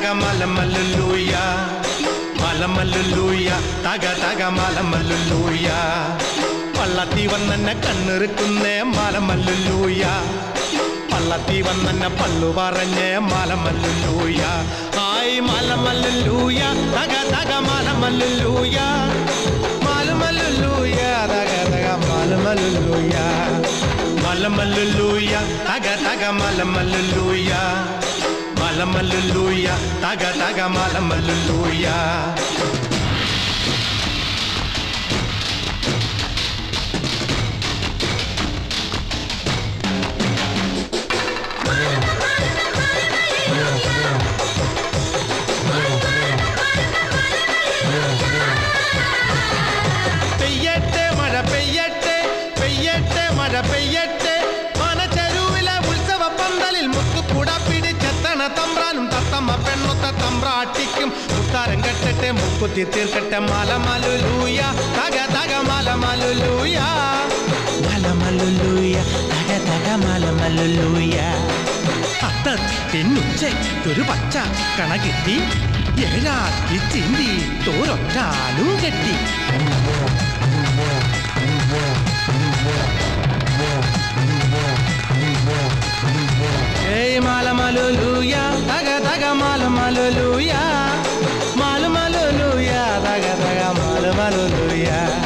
മലമല്ലുലൂയ മലമല്ലുലൂയ തക തക മലമല്ലുലൂയ പള്ളത്തി വന്നെന്നെ കണ്ണിറുക്കുന്നേ മലമല്ലുലൂയ പള്ളത്തി വന്നെന്നെ പള്ളു പറഞ്ഞേ മലമല്ലുലൂയ ആയി മലമല്ലുലൂയ തക തക മലമല്ലുലൂയ മലമല്ലുലൂയ തക തക മലമല്ലുലൂയ മലമല്ലുലൂയ തക തക മലമല്ലുലൂയ മലമല്ലുലൂയ തക തക മലമല്ലുലൂയ പെയ്യട്ടെ മഴ പെയ്യട്ടെ പെയ്യട്ടെ മഴ പെയ്യട്ടെ മനച്ചെരുവിലെ ഉത്സവ പന്തലിൽ മുത്തുക്കുട പിടിച്ചെത്തണ തമ്പ്രാനും തത്തമ്മ പെണ്ണൊത്ത തമ്പ്രാട്ടിക്കും മുത്താരം കെട്ടട്ടെ മുക്കുത്തി തീർക്കട്ടെ മലമലുലൂയ തക തക മലമലുലൂയ മലമലുലൂയ തക തക മലമലുലൂയ അത്തത്തിനുച്ചയ്ക്കൊരു പച്ച കണ കിട്ടി ഏഴാക്കി ചിന്തി തോരൊറ്റാലും കെട്ടി ഏയ് മാലമലുലൂയ തക തക മാലമലുലൂയ മാലമലുലൂയ തക തക മാലമലുലൂയ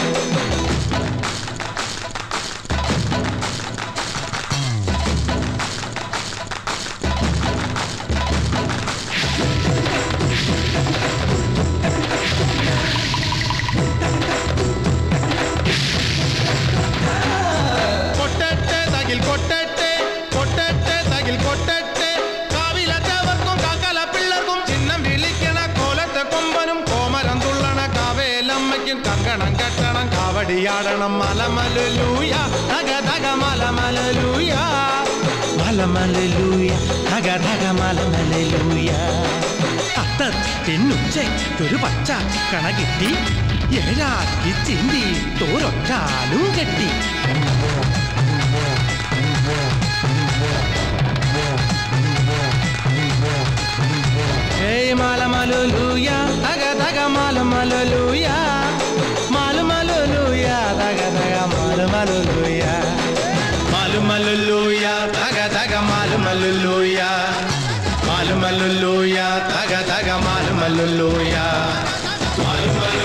കൊട്ടട്ടെ തകിൽ കൊട്ടട്ടെ കൊട്ടട്ടെ തകിൽ കൊട്ടട്ടെ കാവിലത്തവർക്കും കാക്കല പിള്ളർക്കും ചിഹ്നം വിളിക്കണ കോലത്തെ കൊമ്പനും കോമരം തുള്ളണ കാവേലമ്മയ്ക്കും കങ്കണം കെട്ടണം കാവടിയാടണം മലമലൂയ തക തക മലമലൂയ മലമലൂയ തക തക മലമലൂയ അത്തത്തിനുച്ചയ്ക്കൊരു പച്ച കണ കിട്ടി ഏഴാക്കി ചിന്തി തോരൊറ്റാലും കെട്ടി ഏയ് മാലമലുലൂയ തക തക മാലമലുലൂയ മാലുമലുലൂയ തക തക മാലുമലുലൂയ മാലുമലുലൂയ തക തക മാലുമലുലൂയ മാലുമലുലൂയ തക തക മാലുമലുലൂയ മാലുമലു